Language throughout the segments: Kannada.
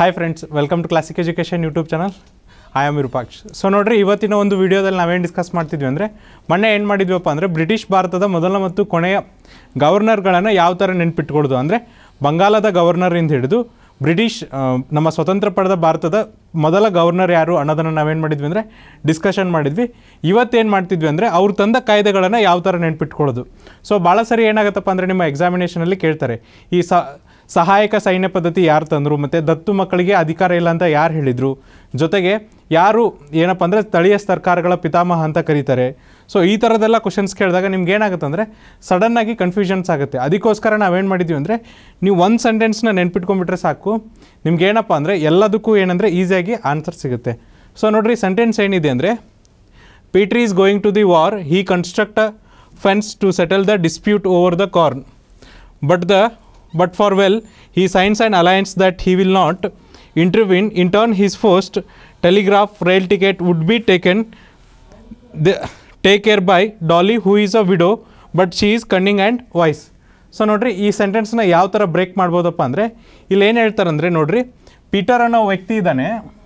hi friends welcome to classic education YouTube channel I am Virupaksh so ನೋಡ್ರಿ ಇವತ್ತಿನ ಒಂದು ವಿಡಿಯೋದಲ್ಲಿ ನಾವೇನು ಡಿಸ್ಕಸ್ ಮಾಡ್ತಿದ್ವಿ ಅಂದರೆ ಮೊನ್ನೆ ಏನು ಮಾಡಿದ್ವಪ್ಪ ಅಂದರೆ ಬ್ರಿಟಿಷ್ ಭಾರತದ ಮೊದಲ ಮತ್ತು ಕೊನೆಯ ಗವರ್ನರ್ಗಳನ್ನು ಯಾವ ಥರ ನೆನ್ಪಿಟ್ಕೊಡೋದು ಅಂದರೆ ಬಂಗಾಲದ ಗವರ್ನರಿಂದ ಹಿಡಿದು ಬ್ರಿಟಿಷ್ ಆ, ನಮ್ಮ ಸ್ವತಂತ್ರ ಪಡೆದ ಭಾರತದ ಮೊದಲ ಗವರ್ನರ್ ಯಾರು ಅನ್ನೋದನ್ನು ನಾವೇನು ಮಾಡಿದ್ವಿ ಅಂದರೆ ಡಿಸ್ಕಷನ್ ಮಾಡಿದ್ವಿ ಇವತ್ತೇನು ಮಾಡ್ತಿದ್ವಿ ಅಂದರೆ ಅವ್ರು ತಂದ ಕಾಯ್ದೆಗಳನ್ನು ಯಾವ ಥರ ನೆನ್ಪಿಟ್ಕೊಳ್ಳೋದು ಸೊ ಭಾಳ ಸರಿ ಏನಾಗುತ್ತಪ್ಪ ಅಂದರೆ ನಿಮ್ಮ ಎಕ್ಸಾಮಿನೇಷನಲ್ಲಿ ಕೇಳ್ತಾರೆ ಈ ಸ ಸಹಾಯಕ ಸೈನ್ಯ ಪದ್ಧತಿ ಯಾರು ತಂದರು ಮತ್ತು ದತ್ತು ಮಕ್ಕಳಿಗೆ ಅಧಿಕಾರ ಇಲ್ಲ ಅಂತ ಯಾರು ಹೇಳಿದರು ಜೊತೆಗೆ ಯಾರು ಏನಪ್ಪ ಅಂದರೆ ಸ್ಥಳೀಯ ಸರ್ಕಾರಗಳ ಪಿತಾಮಹ ಅಂತ ಕರೀತಾರೆ ಸೊ ಈ ಥರದ್ದೆಲ್ಲ ಕ್ವಶನ್ಸ್ ಕೇಳಿದಾಗ ನಿಮ್ಗೆ ಏನಾಗುತ್ತೆ ಅಂದರೆ ಸಡನ್ನಾಗಿ ಕನ್ಫ್ಯೂಷನ್ಸ್ ಆಗುತ್ತೆ ಅದಕ್ಕೋಸ್ಕರ ನಾವೇನು ಮಾಡಿದ್ವಿ ಅಂದರೆ ನೀವು ಒಂದು ಸೆಂಟೆನ್ಸ್ನ ನೆನ್ಪಿಟ್ಕೊಂಡ್ಬಿಟ್ರೆ ಸಾಕು ನಿಮ್ಗೆ ಏನಪ್ಪ ಅಂದರೆ ಎಲ್ಲದಕ್ಕೂ ಏನಂದರೆ ಈಸಿಯಾಗಿ ಆನ್ಸರ್ ಸಿಗುತ್ತೆ ಸೊ ನೋಡ್ರಿ ಸೆಂಟೆನ್ಸ್ ಏನಿದೆ ಅಂದರೆ Peter is going to the war he construct a fence to settle the dispute over the corn but the but for well he signs an alliance that he will not intervene in turn his first telegraph rail ticket would be taken the take care by dolly who is a widow but she is cunning and wise so ನೋಡ್ರಿ ಈ ಸೆಂಟೆನ್ಸ್ನ ಯಾವ ಥರ ಬ್ರೇಕ್ ಮಾಡ್ಬೋದಪ್ಪ ಅಂದರೆ ಇಲ್ಲಿ ಏನು ಹೇಳ್ತಾರಂದರೆ ನೋಡ್ರಿ ಪೀಟರ್ ಅನ್ನೋ ವ್ಯಕ್ತಿ ಇದ್ದಾನೆ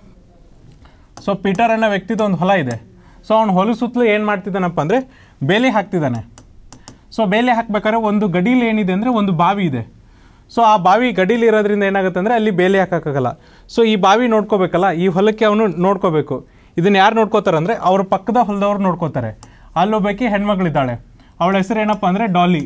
ಸೊ ಪೀಟರ್ ಅನ್ನೋ ವ್ಯಕ್ತಿದು ಒಂದು ಹೊಲ ಇದೆ ಸೊ ಅವ್ನು ಹೊಲ ಸುತ್ತಲೂ ಏನು ಮಾಡ್ತಿದ್ದಾನಪ್ಪ ಅಂದರೆ ಬೇಲಿ ಹಾಕ್ತಿದ್ದಾನೆ ಸೊ ಬೇಲಿ ಹಾಕ್ಬೇಕಾದ್ರೆ ಒಂದು ಗಡೀಲಿ ಏನಿದೆ ಅಂದರೆ ಒಂದು ಬಾವಿ ಇದೆ ಸೊ ಆ ಬಾವಿ ಗಡೀಲಿ ಇರೋದ್ರಿಂದ ಏನಾಗುತ್ತೆ ಅಂದರೆ ಅಲ್ಲಿ ಬೇಲಿ ಹಾಕೋಕ್ಕಾಗಲ್ಲ ಸೊ ಈ ಬಾವಿ ನೋಡ್ಕೋಬೇಕಲ್ಲ ಈ ಹೊಲಕ್ಕೆ ಅವನು ನೋಡ್ಕೋಬೇಕು ಇದನ್ನು ಯಾರು ನೋಡ್ಕೋತಾರೆ ಅಂದರೆ ಅವ್ರ ಪಕ್ಕದ ಹೊಲದವ್ರು ನೋಡ್ಕೋತಾರೆ ಅಲ್ಲೊಬ್ಬಾಕಿ ಹೆಣ್ಮಗಳಿದ್ದಾಳೆ ಅವಳ ಹೆಸರು ಏನಪ್ಪ ಅಂದರೆ ಡಾಲಿ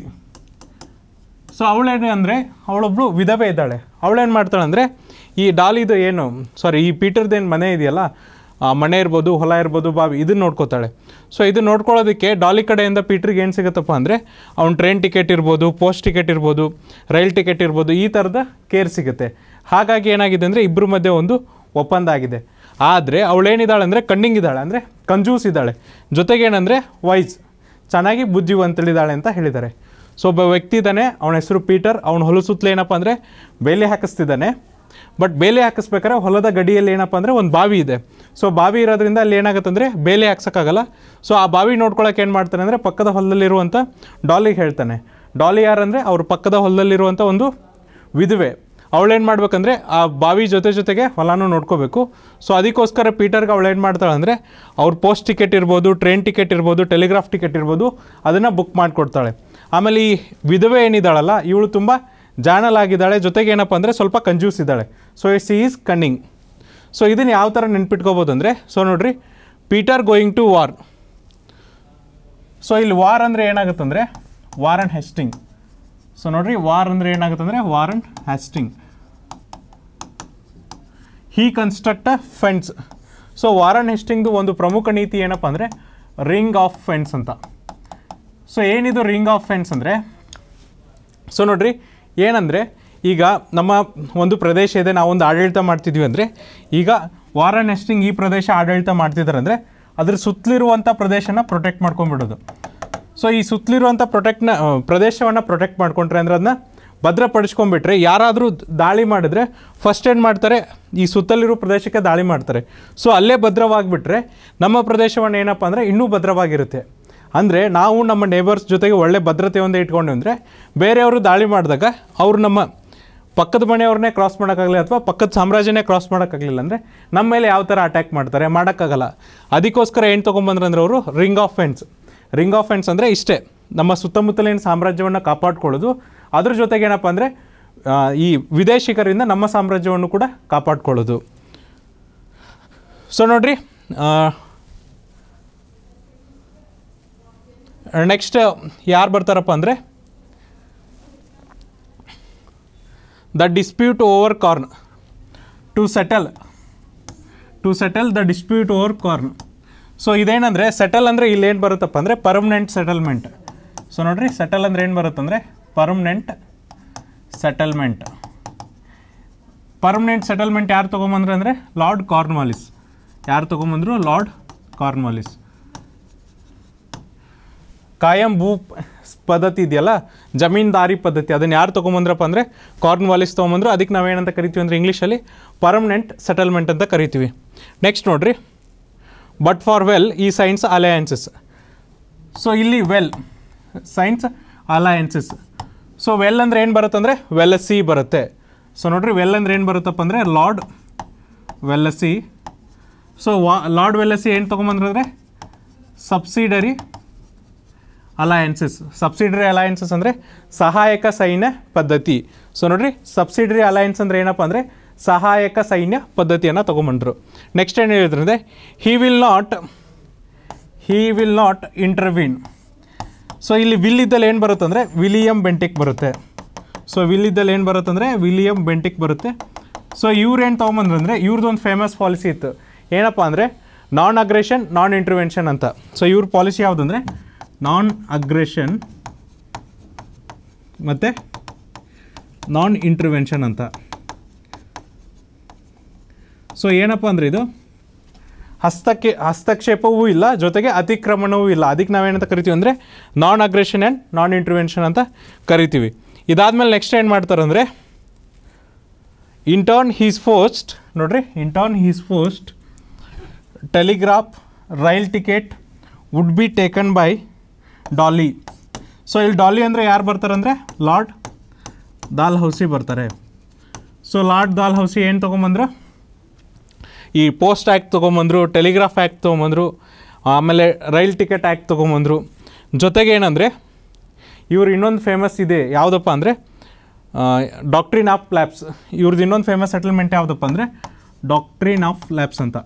ಸೊ ಅವಳೇನು ಅಂದರೆ ಅವಳೊಬ್ಳು ವಿಧವೆ ಇದ್ದಾಳೆ ಅವಳೇನು ಮಾಡ್ತಾಳೆ ಅಂದರೆ ಈ ಡಾಲಿದು ಏನು ಸಾರಿ ಈ ಪೀಟರ್ದೇನು ಮನೆ ಇದೆಯಲ್ಲ ಆ ಮನೆ ಇರ್ಬೋದು ಹೊಲ ಇರ್ಬೋದು ಬಾವಿ ಇದನ್ನು ನೋಡ್ಕೋತಾಳೆ ಸೊ ಇದು ನೋಡ್ಕೊಳ್ಳೋದಕ್ಕೆ ಡಾಲಿ ಕಡೆಯಿಂದ ಪೀಟ್ರಿಗೆ ಏನು ಸಿಗುತ್ತಪ್ಪ ಅಂದರೆ ಅವ್ನು ಟ್ರೈನ್ ಟಿಕೆಟ್ ಇರ್ಬೋದು ಪೋಸ್ಟ್ ಟಿಕೆಟ್ ಇರ್ಬೋದು ರೈಲ್ ಟಿಕೆಟ್ ಇರ್ಬೋದು ಈ ಥರದ ಕೇರ್ ಸಿಗುತ್ತೆ ಹಾಗಾಗಿ ಏನಾಗಿದೆ ಅಂದರೆ ಇಬ್ಬರ ಮಧ್ಯೆ ಒಂದು ಒಪ್ಪಂದ ಆಗಿದೆ ಆದರೆ ಅವಳೇನಿದ್ದಾಳೆ ಅಂದರೆ ಕಣ್ಣಿಂಗ್ ಇದ್ದಾಳೆ ಅಂದರೆ ಕಂಜೂಸ್ ಇದ್ದಾಳೆ ಜೊತೆಗೆ ಏನಂದರೆ ವೈಸ್ ಚೆನ್ನಾಗಿ ಬುದ್ಧಿವಂತಳಿದ್ದಾಳೆ ಅಂತ ಹೇಳಿದ್ದಾರೆ ಸೊ ಒಬ್ಬ ವ್ಯಕ್ತಿ ಇದ್ದಾನೆ ಅವನ ಹೆಸರು ಪೀಟರ್ ಅವನ ಹೊಲ ಸುತ್ತಲೂ ಏನಪ್ಪ ಅಂದರೆ ಬೇಲಿ ಹಾಕಿಸ್ತಿದ್ದಾನೆ ಬಟ್ ಬೇಲಿ ಹಾಕಿಸ್ಬೇಕಾದ್ರೆ ಹೊಲದ ಗಡಿಯಲ್ಲಿ ಏನಪ್ಪ ಅಂದರೆ ಒಂದು ಬಾವಿ ಇದೆ ಸೊ ಬಾವಿ ಇರೋದ್ರಿಂದ ಅಲ್ಲಿ ಏನಾಗುತ್ತೆ ಅಂದರೆ ಬೇಲಿ ಹಾಕ್ಸೋಕ್ಕಾಗಲ್ಲ ಸೊ ಆ ಬಾವಿ ನೋಡ್ಕೊಳಕ್ಕೆ ಏನು ಮಾಡ್ತಾನೆ ಅಂದರೆ ಪಕ್ಕದ ಹೊಲದಲ್ಲಿರುವಂಥ ಡಾಲಿಗೆ ಹೇಳ್ತಾನೆ ಡಾಲಿ ಯಾರಂದರೆ ಅವ್ರ ಪಕ್ಕದ ಹೊಲದಲ್ಲಿರುವಂಥ ಒಂದು ವಿಧವೆ ಅವಳೇನು ಮಾಡ್ಬೇಕಂದ್ರೆ ಆ ಬಾವಿ ಜೊತೆ ಜೊತೆಗೆ ಹೊಲನೂ ನೋಡ್ಕೋಬೇಕು ಸೊ ಅದಕ್ಕೋಸ್ಕರ ಪೀಟರ್ಗೆ ಅವಳು ಏನು ಮಾಡ್ತಾಳೆ ಅಂದರೆ ಅವ್ರ ಪೋಸ್ಟ್ ಟಿಕೆಟ್ ಇರ್ಬೋದು ಟ್ರೈನ್ ಟಿಕೆಟ್ ಇರ್ಬೋದು ಟೆಲಿಗ್ರಾಫ್ ಟಿಕೆಟ್ ಇರ್ಬೋದು ಅದನ್ನು ಬುಕ್ ಮಾಡಿಕೊಡ್ತಾಳೆ ಆಮೇಲೆ ಈ ವಿಧವೆ ಏನಿದ್ದಾಳಲ್ಲ ಇವಳು ತುಂಬ ಜಾಣಲಾಗಿದ್ದಾಳೆ ಜೊತೆಗೆ ಏನಪ್ಪ ಅಂದರೆ ಸ್ವಲ್ಪ ಕಂಜೂಸ್ ಇದ್ದಾಳೆ so she is cunning so ಇದನ್ನು ಯಾವ ಥರ ನೆನ್ಪಿಟ್ಕೋಬೋದು ಅಂದರೆ ಸೊ ನೋಡ್ರಿ Peter going to war so ಇಲ್ಲಿ ವಾರ್ ಅಂದರೆ ಏನಾಗುತ್ತಂದರೆ ವಾರ್ ಆ್ಯಂಡ್ ಹೆಸ್ಟಿಂಗ್ ಸೊ ನೋಡ್ರಿ ವಾರ್ ಅಂದರೆ ಏನಾಗುತ್ತೆ ಅಂದರೆ war and Hastings he construct a fence so war and ಹೆಸ್ಟಿಂಗ್ದು ಒಂದು ಪ್ರಮುಖ ನೀತಿ ಏನಪ್ಪ ಅಂದರೆ ರಿಂಗ್ ಆಫ್ ಫೆನ್ಸ್ ಅಂತ ಸೊ ಏನಿದು ರಿಂಗ್ ಆಫ್ ಫೆನ್ಸ್ ಅಂದರೆ ಸೊ ನೋಡ್ರಿ ಏನಂದರೆ ಈಗ ನಮ್ಮ ಒಂದು ಪ್ರದೇಶ ಇದೆ ನಾವೊಂದು ಆಡಳಿತ ಮಾಡ್ತಿದ್ವಿ ಅಂದರೆ ಈಗ ವಾರ್ ಆ್ಯಂಡ್ ಹೆಸ್ಟಿಂಗ್ ಈ ಪ್ರದೇಶ ಆಡಳಿತ ಮಾಡ್ತಿದ್ದಾರೆ ಅಂದರೆ ಅದ್ರ ಸುತ್ತಲಿರುವಂಥ ಪ್ರದೇಶನ ಪ್ರೊಟೆಕ್ಟ್ ಮಾಡ್ಕೊಂಡ್ಬಿಡೋದು ಸೊ ಈ ಸುತ್ತಲಿರುವಂಥ ಪ್ರೊಟೆಕ್ಟ್ನ ಪ್ರದೇಶವನ್ನು ಪ್ರೊಟೆಕ್ಟ್ ಮಾಡ್ಕೊಂಡ್ರೆ ಅಂದರೆ ಅದನ್ನ ಭದ್ರಪಡಿಸ್ಕೊಂಡ್ಬಿಟ್ರೆ ಯಾರಾದರೂ ದಾಳಿ ಮಾಡಿದ್ರೆ ಫಸ್ಟ್ ಏನು ಮಾಡ್ತಾರೆ ಈ ಸುತ್ತಲಿರೋ ಪ್ರದೇಶಕ್ಕೆ ದಾಳಿ ಮಾಡ್ತಾರೆ ಸೊ ಅಲ್ಲೇ ಭದ್ರವಾಗಿಬಿಟ್ರೆ ನಮ್ಮ ಪ್ರದೇಶವನ್ನು ಏನಪ್ಪ ಅಂದರೆ ಇನ್ನೂ ಭದ್ರವಾಗಿರುತ್ತೆ ಅಂದರೆ ನಾವು ನಮ್ಮ ನೇಬರ್ಸ್ ಜೊತೆಗೆ ಒಳ್ಳೆ ಭದ್ರತೆಯಿಂದ ಇಟ್ಕೊಂಡು ಅಂದರೆ ಬೇರೆಯವರು ದಾಳಿ ಮಾಡಿದಾಗ ಅವರು ನಮ್ಮ ಪಕ್ಕದ ಮನೆಯವ್ರನ್ನೇ ಕ್ರಾಸ್ ಮಾಡೋಕ್ಕಾಗಲಿ ಅಥವಾ ಪಕ್ಕದ ಸಾಮ್ರಾಜ್ಯನೇ ಕ್ರಾಸ್ ಮಾಡೋಕ್ಕಾಗಲಿಲ್ಲ ಅಂದರೆ ನಮ್ಮ ಮೇಲೆ ಯಾವ ಥರ ಅಟ್ಯಾಕ್ ಮಾಡ್ತಾರೆ ಮಾಡೋಕ್ಕಾಗಲ್ಲ ಅದಕ್ಕೋಸ್ಕರ ಏನು ತೊಗೊಂಬಂದ್ರೆ ಅಂದರೆ ಅವರು ring of fence ring of fence ಅಂದರೆ ಇಷ್ಟೇ ನಮ್ಮ ಸುತ್ತಮುತ್ತಲಿನ ಸಾಮ್ರಾಜ್ಯವನ್ನು ಕಾಪಾಡ್ಕೊಳ್ಳೋದು ಅದ್ರ ಜೊತೆಗೆ ಏನಪ್ಪ ಅಂದರೆ ಆ, ಈ ವಿದೇಶಿಗರಿಂದ ನಮ್ಮ ಸಾಮ್ರಾಜ್ಯವನ್ನು ಕೂಡ ಕಾಪಾಡ್ಕೊಳ್ಳೋದು ಸೊ ನೋಡ್ರಿ ನೆಕ್ಸ್ಟ್ ಯಾರು ಬರ್ತಾರಪ್ಪ ಅಂದರೆ the dispute over corn to settle to settle the dispute over corn so ಇದೇನಂದರೆ ಸೆಟಲ್ ಅಂದರೆ ಇಲ್ಲೇನು ಬರುತ್ತಪ್ಪ ಅಂದರೆ ಪರ್ಮನೆಂಟ್ ಸೆಟಲ್ಮೆಂಟ್ ಸೊ ನೋಡ್ರಿ ಸೆಟಲ್ ಅಂದರೆ ಏನು ಬರುತ್ತಂದರೆ ಪರ್ಮನೆಂಟ್ ಸೆಟಲ್ಮೆಂಟ್ ಪರ್ಮನೆಂಟ್ ಸೆಟಲ್ಮೆಂಟ್ ಯಾರು ತೊಗೊಂಬಂದ್ರೆ ಅಂದರೆ ಲಾರ್ಡ್ ಕಾರ್ನ್ವಾಲಿಸ್ ಯಾರು ತೊಗೊಂಬಂದ್ರು ಲಾರ್ಡ್ ಕಾರ್ನ್ವಾಲಿಸ್ ಕಾಯಂ ಭೂ ಪ- ಪದ್ಧತಿ ಇದೆಯಲ್ಲ ಜಮೀನ್ದಾರಿ ಪದ್ಧತಿ ಅದನ್ನು ಯಾರು ತೊಗೊಂಬಂದ್ರಪ್ಪ ಅಂದರೆ ಕಾರ್ನ್ವಾಲಿಸ್ ತೊಗೊಂಬಂದ್ರು ಅದಕ್ಕೆ ನಾವೇನಂತ ಕರಿತೀವಿ ಅಂದರೆ ಇಂಗ್ಲೀಷಲ್ಲಿ ಪರ್ಮನೆಂಟ್ ಸೆಟಲ್ಮೆಂಟ್ ಅಂತ ಕರಿತೀವಿ ನೆಕ್ಸ್ಟ್ ನೋಡ್ರಿ ಬಟ್ ಫಾರ್ ವೆಲ್ ಈ ಸೈನ್ಸ್ ಅಲಯನ್ಸಸ್ ಸೊ ಇಲ್ಲಿ well signs alliances so well ಅಂದರೆ ಏನು ಬರುತ್ತೆ ಅಂದರೆ ವೆಲ್ ಸಿ ಬರುತ್ತೆ ಸೊ ನೋಡ್ರಿ ವೆಲ್ ಅಂದರೆ ಏನು ಬರುತ್ತಪ್ಪ ಅಂದರೆ ಲಾರ್ಡ್ ವೆಲ್ಲಸಿ ಸೊ ವಾ ಲಾರ್ಡ್ ವೆಲ್ಲಸಿ ಏನು ತೊಗೊಂಬಂದ್ರೆ ಸಬ್ಸಿಡರಿ ಅಲಯನ್ಸಸ್ ಸಬ್ಸಿಡರಿ ಅಲಯನ್ಸಸ್ ಅಂದರೆ ಸಹಾಯಕ ಸೈನ್ಯ ಪದ್ಧತಿ ಸೊ ನೋಡ್ರಿ ಸಬ್ಸಿಡರಿ ಅಲಯನ್ಸ್ ಅಂದರೆ ಏನಪ್ಪ ಅಂದರೆ ಸಹಾಯಕ ಸೈನ್ಯ ಪದ್ಧತಿಯನ್ನು ತೊಗೊಂಬಂದರು ನೆಕ್ಸ್ಟ್ ಏನು ಹೇಳಿದ್ರು ಅಂದರೆ he will not he will not intervene so ಇಲ್ಲಿ ವಿಲ್ ಇದ್ದಲ್ಲಿ ಏನು ಬರುತ್ತೆ ಅಂದರೆ ವಿಲಿಯಂ ಬೆಂಟಿಕ್ ಬರುತ್ತೆ ಸೊ ವಿಲ್ ಇದ್ದಲ್ಲಿ ಏನು ಬರುತ್ತೆ ಅಂದರೆ ವಿಲಿಯಂ ಬೆಂಟಿಕ್ ಬರುತ್ತೆ ಸೊ ಇವ್ರು ಏನು ತೊಗೊಂಬಂದ್ರು ಅಂದರೆ ಇವ್ರದ್ದು ಒಂದು ಫೇಮಸ್ ಪಾಲಿಸಿ ಇತ್ತು ಏನಪ್ಪ ಅಂದರೆ ನಾನ್ ಅಗ್ರೆಷನ್ ನಾನ್ ಇಂಟರ್ವೆನ್ಷನ್ ಅಂತ ಸೊ ಇವ್ರ ಪಾಲಿಸಿ ಯಾವುದು ಅಂದರೆ ನಾನ್ ಅಗ್ರೆಷನ್ ಮತ್ತು ನಾನ್ ಇಂಟರ್ವೆನ್ಷನ್ ಅಂತ ಸೊ ಏನಪ್ಪ ಅಂದರೆ ಇದು ಹಸ್ತಕ್ಕೆ ಹಸ್ತಕ್ಷೇಪವೂ ಇಲ್ಲ ಜೊತೆಗೆ ಅತಿಕ್ರಮಣವೂ ಇಲ್ಲ ಅದಕ್ಕೆ ನಾವೇನಂತ ಕರಿತೀವಿ ಅಂದರೆ non aggression and non intervention ಅಂತ ಕರಿತೀವಿ ಇದಾದಮೇಲೆ ನೆಕ್ಸ್ಟ್ ಏನು ಮಾಡ್ತಾರೆ ಅಂದರೆ ಇಂಟರ್ನ್ ಹೀಸ್ ಫೋಸ್ಟ್ ನೋಡ್ರಿ intern his post telegraph rail ticket would be taken by Dolly so ಇಲ್ಲಿ ಡಾಲಿ ಅಂದರೆ ಯಾರು ಬರ್ತಾರೆ ಅಂದರೆ ಲಾರ್ಡ್ ದಾಲ್ ಹೌಸಿ ಬರ್ತಾರೆ ಸೊ ಲಾರ್ಡ್ ದಾಲ್ ಹೌಸಿ ಏನು ತೊಗೊಂಬಂದ್ರು ಈ ಪೋಸ್ಟ್ ಆ್ಯಕ್ಟ್ ತೊಗೊಂಬಂದರು ಟೆಲಿಗ್ರಾಫ್ ಆ್ಯಕ್ಟ್ ತೊಗೊಂಬಂದರು ಆಮೇಲೆ ರೈಲ್ ಟಿಕೆಟ್ ಆ್ಯಕ್ಟ್ ತೊಗೊಂಬಂದರು ಜೊತೆಗೆ ಏನಂದರೆ ಇವ್ರು ಇನ್ನೊಂದು ಫೇಮಸ್ ಇದೆ ಯಾವುದಪ್ಪ ಅಂದರೆ ಡಾಕ್ಟ್ರಿನ್ ಆಫ್ ಲ್ಯಾಬ್ಸ್ ಇವ್ರದ್ದು ಇನ್ನೊಂದು ಫೇಮಸ್ ಸೆಟಲ್ಮೆಂಟ್ ಯಾವುದಪ್ಪ ಅಂದರೆ ಡಾಕ್ಟ್ರಿನ್ ಆಫ್ ಲ್ಯಾಬ್ಸ್ ಅಂತ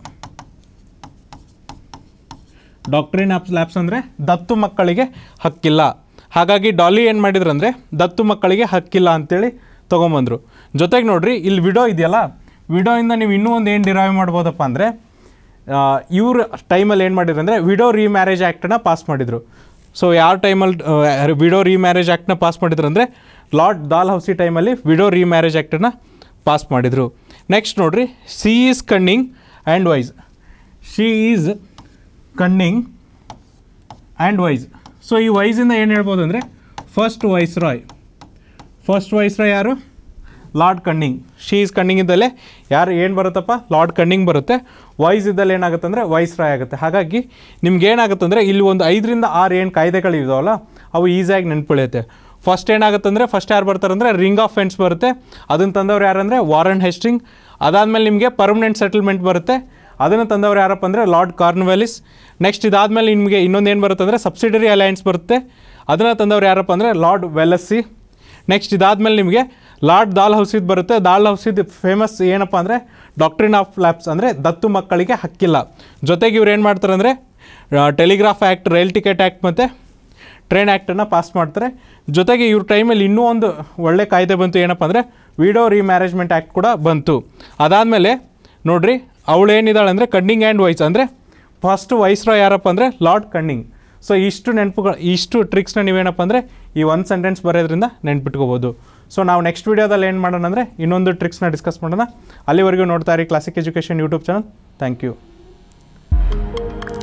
ಡಾಕ್ಟ್ರಿನ್ ಆಫ್ ಲ್ಯಾಬ್ಸ್ ಅಂದರೆ ದತ್ತು ಮಕ್ಕಳಿಗೆ ಹಕ್ಕಿಲ್ಲ ಹಾಗಾಗಿ ಡಾಲಿ ಏನು ಮಾಡಿದ್ರು ಅಂದರೆ ದತ್ತು ಮಕ್ಕಳಿಗೆ ಹಕ್ಕಿಲ್ಲ ಅಂತೇಳಿ ತೊಗೊಂಬಂದರು ಜೊತೆಗೆ ನೋಡ್ರಿ ಇಲ್ಲಿ ವಿಡೋ ಇದೆಯಲ್ಲ ವಿಡೋಯಿಂದ ನೀವು ಇನ್ನೂ ಒಂದು ಏನು ಡಿರೈವ್ ಮಾಡ್ಬೋದಪ್ಪ ಅಂದರೆ ಇವ್ರ ಟೈಮಲ್ಲಿ ಏನು ಮಾಡಿದ್ರು ಅಂದರೆ ವಿಡೋ ರೀಮ್ಯಾರೇಜ್ ಆ್ಯಕ್ಟನ್ನ ಪಾಸ್ ಮಾಡಿದರು ಸೊ ಯಾವ ಟೈಮಲ್ಲಿ ವಿಡೋ ರೀಮ್ಯಾರೇಜ್ ಆ್ಯಕ್ಟ್ನ ಪಾಸ್ ಮಾಡಿದ್ರು ಅಂದರೆ ಲಾರ್ಡ್ ದಾಲ್ ಹೌಸಿ ಟೈಮಲ್ಲಿ ವಿಡೋ ರೀಮ್ಯಾರೇಜ್ ಆ್ಯಕ್ಟನ್ನು ಪಾಸ್ ಮಾಡಿದರು ನೆಕ್ಸ್ಟ್ ನೋಡ್ರಿ she is cunning and wise she is cunning and wise so ಈ ವೈಸಿಂದ ಏನು ಹೇಳ್ಬೋದು ಅಂದರೆ first viceroy first viceroy ಯಾರು lord Canning she is cunning ಇದ್ದಲ್ಲೇ ಯಾರು ಏನು ಬರುತ್ತಪ್ಪ ಲಾರ್ಡ್ ಕಣ್ಣಿಂಗ್ ಬರುತ್ತೆ ವಾಯ್ಸ್ ಇದ್ದಲ್ಲಿ ಏನಾಗುತ್ತೆ ಅಂದರೆ ವಾಯ್ಸ್ ರಾಯ್ ಆಗುತ್ತೆ ಹಾಗಾಗಿ ನಿಮ್ಗೆ ಏನಾಗುತ್ತೆ ಅಂದರೆ ಇಲ್ಲಿ ಒಂದು ಐದರಿಂದ ಆರು ಏನು ಕಾಯ್ದೆಗಳು ಇದಾವಲ್ಲ ಅವು ಈಸಿಯಾಗಿ ನೆನ್ಪುಳಿಯುತ್ತೆ ಫಸ್ಟ್ ಏನಾಗುತ್ತೆ ಅಂದರೆ ಫಸ್ಟ್ ಯಾರು ಬರ್ತಾರೆ ಅಂದರೆ ರಿಂಗ್ ಆಫ್ ಫೆನ್ಸ್ ಬರುತ್ತೆ ಅದನ್ನು ತಂದವ್ರು ಯಾರಂದರೆ ವಾರನ್ ಹೆಸ್ಟಿಂಗ್ ಅದಾದಮೇಲೆ ನಿಮಗೆ ಪರ್ಮನೆಂಟ್ ಸೆಟಲ್ಮೆಂಟ್ ಬರುತ್ತೆ ಅದನ್ನು ತಂದವ್ರು ಯಾರಪ್ಪ ಅಂದರೆ ಲಾರ್ಡ್ ಕಾರ್ನ್ವ್ಯಾಲಿಸ್ ನೆಕ್ಸ್ಟ್ ಇದಾದಮೇಲೆ ನಿಮಗೆ ಇನ್ನೊಂದು ಏನು ಬರುತ್ತೆ ಅಂದರೆ ಸಬ್ಸಿಡರಿ ಅಲಯನ್ಸ್ ಬರುತ್ತೆ ಅದನ್ನು ತಂದವ್ರು ಯಾರಪ್ಪ ಅಂದರೆ ಲಾರ್ಡ್ ವೆಲಸ್ಸಿ ನೆಕ್ಸ್ಟ್ ಇದಾದಮೇಲೆ ನಿಮಗೆ ಲಾರ್ಡ್ ದಾಲ್ ಹೌಸಿದ್ ಬರುತ್ತೆ ದಾಲ್ ಹೌಸಿದ್ ಫೇಮಸ್ ಏನಪ್ಪ ಅಂದರೆ ಡಾಕ್ಟ್ರಿನ್ ಆಫ್ ಲ್ಯಾಬ್ಸ್ ಅಂದರೆ ದತ್ತು ಮಕ್ಕಳಿಗೆ ಹಕ್ಕಿಲ್ಲ ಜೊತೆಗೆ ಇವ್ರು ಏನು ಮಾಡ್ತಾರೆ ಅಂದರೆ telegraph act rail ticket act ಮತ್ತು ಟ್ರೈನ್ ಆ್ಯಕ್ಟನ್ನು ಪಾಸ್ ಮಾಡ್ತಾರೆ ಜೊತೆಗೆ ಇವ್ರ ಟೈಮಲ್ಲಿ ಇನ್ನೂ ಒಂದು ಒಳ್ಳೆ ಕಾಯ್ದೆ ಬಂತು ಏನಪ್ಪ ಅಂದರೆ ವಿಡೋ ರಿಮ್ಯಾರೇಜ್ಮೆಂಟ್ ಆ್ಯಕ್ಟ್ ಕೂಡ ಬಂತು ಅದಾದಮೇಲೆ ನೋಡ್ರಿ ಅವಳು ಏನಿದ್ದಾಳೆ ಅಂದರೆ ಕಣ್ಣಿಂಗ್ ಆ್ಯಂಡ್ ವೈಸ್ ಅಂದರೆ ಫಸ್ಟ್ ವೈಸ್ರೋ ಯಾರಪ್ಪ ಅಂದರೆ ಲಾರ್ಡ್ ಕಣ್ಣಿಂಗ್ ಸೊ ಇಷ್ಟು ನೆನಪುಗಳು ಇಷ್ಟು ಟ್ರಿಕ್ಸ್ನ ನೀವೇನಪ್ಪ ಅಂದರೆ ಈ ಒಂದು ಸೆಂಟೆನ್ಸ್ ಬರೋದ್ರಿಂದ ನೆನ್ಪಿಟ್ಕೋಬೋದು ಸೊ ನಾವು ನೆಕ್ಸ್ಟ್ ವೀಡಿಯೋದಲ್ಲಿ ಏನು ಮಾಡೋಣ ಅಂದರೆ ಇನ್ನೊಂದು ಟ್ರಿಕ್ಸ್ನ ಡಿಸ್ಕಸ್ ಮಾಡೋಣ ಅಲ್ಲಿವರೆಗೂ ನೋಡ್ತಾ ಇರಿ classic education YouTube channel thank you